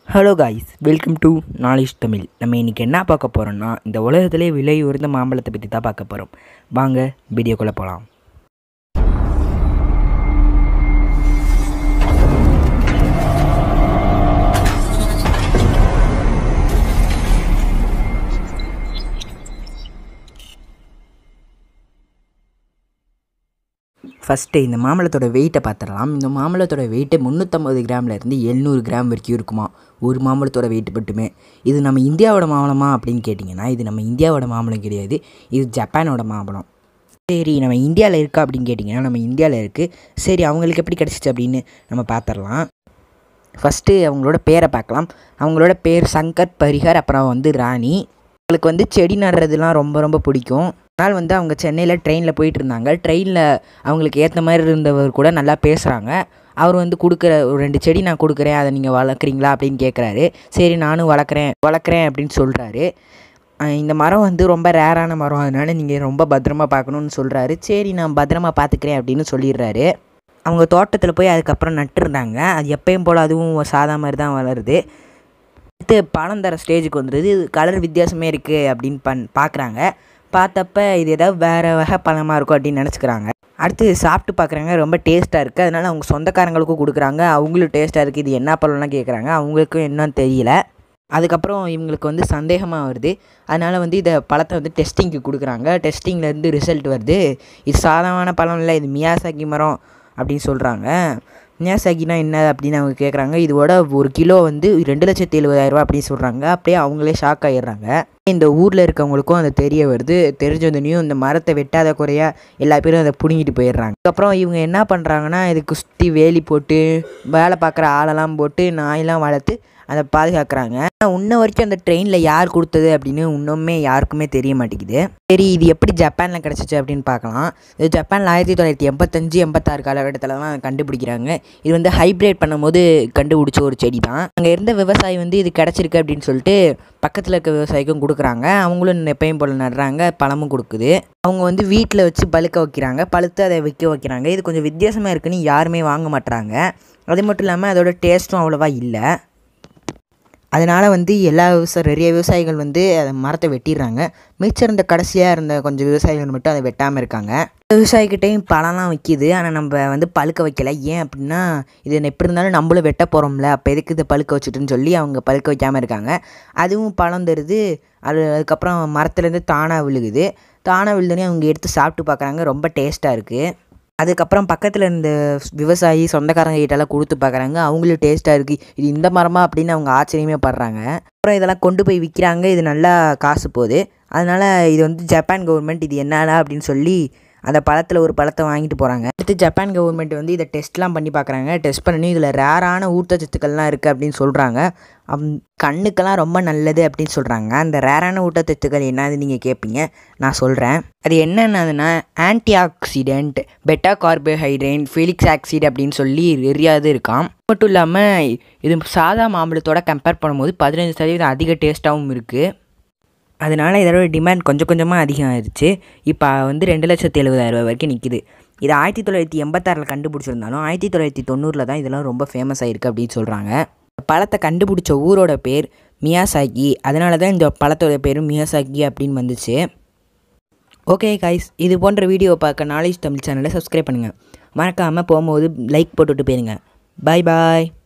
hello guys welcome to knowledge Tamil நம்ம இன்றைக்கி என்ன பார்க்க போகிறோம்னா இந்த உலகத்திலே விலை உயர்ந்த மாம்பழத்தை பற்றி தான் பார்க்க போகிறோம் வாங்க வீடியோக்குள்ளே போகலாம் ஃபஸ்ட்டு இந்த மாம்பழத்தோட வெயிட்டை பார்த்துடலாம் இந்த மாம்பழத்தோட வெயிட்டு முந்நூற்றம்பது கிராம்லேருந்து எழுநூறு கிராம் வரைக்கும் இருக்குமா ஒரு மாம்பழத்தோட வெயிட் மட்டுமே இது நம்ம இந்தியாவோட மாம்பழமா அப்படின்னு கேட்டிங்கன்னா இது நம்ம இந்தியாவோட மாம்பழம் கிடையாது இது ஜப்பானோட மாம்பழம் சரி நம்ம இந்தியாவில் இருக்கா அப்படின்னு கேட்டிங்கன்னா நம்ம இந்தியாவில் இருக்குது சரி அவங்களுக்கு எப்படி கிடச்சிச்சு அப்படின்னு நம்ம பார்த்துடலாம் ஃபஸ்ட்டு அவங்களோட பேரை பார்க்கலாம் அவங்களோட பேர் சங்கர் பரிகர் அப்புறம் வந்து ராணி அவங்களுக்கு வந்து செடி நடுறதுலாம் ரொம்ப ரொம்ப பிடிக்கும் நாள் வந்து அவங்க சென்னையில் ட்ரெயினில் போயிட்டு இருந்தாங்க ட்ரெயினில் அவங்களுக்கு ஏற்ற மாதிரி இருந்தவர் கூட நல்லா பேசுகிறாங்க அவர் வந்து கொடுக்குற ஒரு ரெண்டு செடி நான் கொடுக்குறேன் அதை நீங்கள் வளர்க்குறீங்களா அப்படின்னு கேட்குறாரு சரி நானும் வளர்க்குறேன் வளர்க்குறேன் அப்படின்னு சொல்கிறாரு இந்த மரம் வந்து ரொம்ப ரேரான மரம் அதனால நீங்கள் ரொம்ப பத்திரமா பார்க்கணுன்னு சொல்கிறாரு சரி நான் பத்திரமா பார்த்துக்கிறேன் அப்படின்னு சொல்லிடுறாரு அவங்க தோட்டத்தில் போய் அதுக்கப்புறம் நட்டுருந்தாங்க அது எப்பயும் போல் அதுவும் சாதா மாதிரி தான் வளருது அடுத்து பழம் தர ஸ்டேஜுக்கு வந்துடுது இது கலர் வித்தியாசமே இருக்குது அப்படின்னு பண் பார்க்குறாங்க பார்த்தப்ப இது ஏதாவது வேறு வகை பழமாக இருக்கும் அப்படின்னு நினச்சிக்கிறாங்க அடுத்து சாப்பிட்டு பார்க்குறாங்க ரொம்ப டேஸ்ட்டாக இருக்குது அதனால் அவங்க சொந்தக்காரங்களுக்கும் கொடுக்குறாங்க அவங்களும் டேஸ்ட்டாக இருக்குது இது என்ன பழம்லாம் கேட்குறாங்க அவங்களுக்கும் என்னன்னு தெரியல அதுக்கப்புறம் இவங்களுக்கு வந்து சந்தேகமாக வருது அதனால் வந்து இதை பழத்தை வந்து டெஸ்டிங்க்கு கொடுக்குறாங்க டெஸ்டிங்லேருந்து ரிசல்ட் வருது இது சாதாரண பழம் இல்லை இது மியாசாக்கி மரம் அப்படின்னு சொல்கிறாங்க மியாசாக்கினா என்ன அப்படின்னு அவங்க கேட்குறாங்க இதோட ஒரு கிலோ வந்து ரெண்டு லட்சத்தி எழுபதாயிரரூபா அப்படின்னு சொல்கிறாங்க அப்படியே அவங்களே ஷாக் ஆகிடுறாங்க இந்த ஊரில் இருக்கவங்களுக்கும் அது தெரிய வருது தெரிஞ்சதுனையும் இந்த மரத்தை வெட்டாத குறையா எல்லா பேரும் அதை பிடுங்கிட்டு போயிடுறாங்க அதுக்கப்புறம் இவங்க என்ன பண்ணுறாங்கன்னா இதுக்கு சுற்றி வேலி போட்டு வேலை பார்க்குற ஆளெல்லாம் போட்டு நாயெல்லாம் வளர்த்து அதை பாதுகாக்கிறாங்க இன்ன வரைக்கும் அந்த ட்ரெயினில் யார் கொடுத்தது அப்படின்னு இன்னுமே யாருக்குமே தெரிய மாட்டேங்குது சரி இது எப்படி ஜப்பானில் கிடச்சிச்சு அப்படின்னு பார்க்கலாம் இது ஜப்பானில் ஆயிரத்தி தொள்ளாயிரத்தி எண்பத்தஞ்சு எண்பத்தாறு காலகட்டத்திலலாம் கண்டுபிடிக்கிறாங்க இது வந்து ஹைப்ரேட் பண்ணும்போது கண்டுபிடிச்ச ஒரு செடி தான் அங்கே இருந்த விவசாயி வந்து இது கிடச்சிருக்கு அப்படின்னு சொல்லிட்டு பக்கத்தில் இருக்க விவசாயிக்கும் கொடுக்குறாங்க அவங்களும் எப்பயும் போல் நடுறாங்க பழமும் கொடுக்குது அவங்க வந்து வீட்டில் வச்சு பழுக்க வைக்கிறாங்க பழுத்து அதை விற்க வைக்கிறாங்க இது கொஞ்சம் வித்தியாசமாக இருக்குன்னு யாருமே வாங்க மாட்டுறாங்க அது மட்டும் இல்லாமல் அதோட டேஸ்ட்டும் அவ்வளோவா இல்லை அதனால் வந்து எல்லா விவசாய நிறைய விவசாயிகள் வந்து அதை மரத்தை வெட்டிடுறாங்க மிச்சம் இருந்த கடைசியாக இருந்த கொஞ்சம் விவசாயிகள் மட்டும் அதை வெட்டாமல் இருக்காங்க விவசாயிக்கிட்டையும் பழம்லாம் விற்கிது ஆனால் நம்ம வந்து பழுக்க வைக்கல ஏன் அப்படின்னா இது எப்படி இருந்தாலும் நம்மளும் வெட்ட போகிறோம்ல அப்போ எதுக்கு இதை பழுக்க வச்சுட்டுன்னு சொல்லி அவங்க பழுக்க வைக்காமல் இருக்காங்க அதுவும் பழம் தருது அது அதுக்கப்புறம் மரத்துலேருந்து தானாக விழுகுது தானாக விழுந்தோடனே அவங்க எடுத்து சாப்பிட்டு பார்க்குறாங்க ரொம்ப டேஸ்ட்டாக இருக்குது அதுக்கப்புறம் பக்கத்தில் இருந்த விவசாயி சொந்தக்காரங்க கிட்டலாம் கொடுத்து பார்க்குறாங்க அவங்களும் டேஸ்ட்டாக இருக்குது இது இந்த மரமா அப்படின்னு அவங்க ஆச்சரியமே படுறாங்க அப்புறம் இதெல்லாம் கொண்டு போய் விற்கிறாங்க இது நல்லா காசு போகுது அதனால் இது வந்து ஜப்பான் கவர்மெண்ட் இது என்னடா அப்படின்னு சொல்லி அந்த பழத்தில் ஒரு பழத்தை வாங்கிட்டு போகிறாங்க அடுத்து ஜப்பான் கவர்மெண்ட் வந்து இதை டெஸ்ட்லாம் பண்ணி பார்க்குறாங்க டெஸ்ட் பண்ணி இதில் ரேரான ஊட்டச்சத்துக்கள்லாம் இருக்குது அப்படின்னு சொல்கிறாங்க கண்ணுக்கெல்லாம் ரொம்ப நல்லது அப்படின்னு சொல்கிறாங்க அந்த ரேரான ஊட்டச்சத்துக்கள் என்னது நீங்கள் கேட்பீங்க நான் சொல்கிறேன் அது என்னென்னதுன்னா antioxidant beta carbohydrate folic acid அப்படின்னு சொல்லி நிறையாது இருக்காம் மட்டும் இல்லாமல் இது சாதா மாம்பழத்தோட கம்பேர் பண்ணும்போது பதினஞ்சு சதவீதம் அதிக டேஸ்ட்டாகவும் இருக்குது அதனால் இதோட டிமாண்ட் கொஞ்சம் கொஞ்சமாக அதிகம் ஆயிடுச்சு இப்போ வந்து ரெண்டு லட்சத்தி எழுபதாயிரரூபா வரைக்கும் நிற்கிது இது ஆயிரத்தி தொள்ளாயிரத்தி எண்பத்தாறில் கண்டுபிடிச்சிருந்தாலும் ஆயிரத்தி தொள்ளாயிரத்தி தொண்ணூறில் தான் இதெல்லாம் ரொம்ப ஃபேமஸ் ஆகிருக்கு அப்படின்னு சொல்கிறாங்க பழத்தை கண்டுபிடிச்ச ஊரோட பேர் மியாசாக்கி அதனால தான் இந்த பழத்தோட பேரும் மியாசாக்கி அப்படின்னு வந்துச்சு ஓகே கைஸ் இது போன்ற வீடியோ பார்க்க நாலேஜ் தமிழ் சேனலை சப்ஸ்கிரைப் பண்ணுங்கள் மறக்காமல் போகும்போது லைக் போட்டுவிட்டு போயிருங்க பாய் பாய்